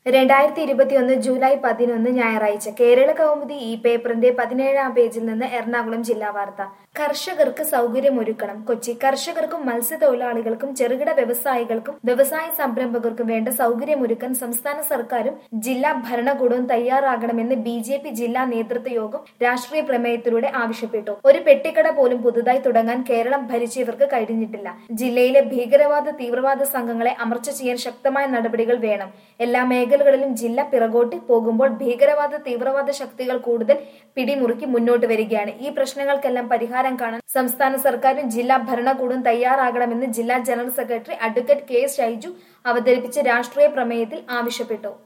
രണ്ടായിരത്തി ഇരുപത്തിയൊന്ന് ജൂലൈ പതിനൊന്ന് ഞായറാഴ്ച കേരള കൗമുദി ഈ പേപ്പറിന്റെ പതിനേഴാം പേജിൽ നിന്ന് എറണാകുളം ജില്ലാ വാർത്ത കർഷകർക്ക് സൗകര്യമൊരുക്കണം കൊച്ചി കർഷകർക്കും മത്സ്യത്തൊഴിലാളികൾക്കും ചെറുകിട വ്യവസായികൾക്കും വ്യവസായ സംരംഭകർക്കും വേണ്ട സൗകര്യമൊരുക്കാൻ സംസ്ഥാന സർക്കാരും ജില്ലാ ഭരണകൂടവും തയ്യാറാകണമെന്ന് ബി ജെ പി ജില്ലാ നേതൃത്വ യോഗം രാഷ്ട്രീയ പ്രമേയത്തിലൂടെ ആവശ്യപ്പെട്ടു ഒരു പെട്ടിക്കട പോലും പുതുതായി തുടങ്ങാൻ കേരളം ഭരിച്ചവർക്ക് കഴിഞ്ഞിട്ടില്ല ജില്ലയിലെ ഭീകരവാദ തീവ്രവാദ സംഘങ്ങളെ അമർച്ച ചെയ്യാൻ ശക്തമായ നടപടികൾ വേണം എല്ലാ മേഖലകളിലും ജില്ല പിറകോട്ട് പോകുമ്പോൾ ഭീകരവാദ തീവ്രവാദ ശക്തികൾ കൂടുതൽ പിടിമുറുക്കി മുന്നോട്ട് വരികയാണ് ഈ പ്രശ്നങ്ങൾക്കെല്ലാം പരിഹാരം കാണാൻ സംസ്ഥാന സർക്കാരും ജില്ലാ ഭരണകൂടവും തയ്യാറാകണമെന്ന് ജില്ലാ general secretary advocate K S Shaiju അവതരിപ്പിച്ച രാഷ്ട്രീയ പ്രമേയത്തിൽ ആവശ്യപ്പെട്ടു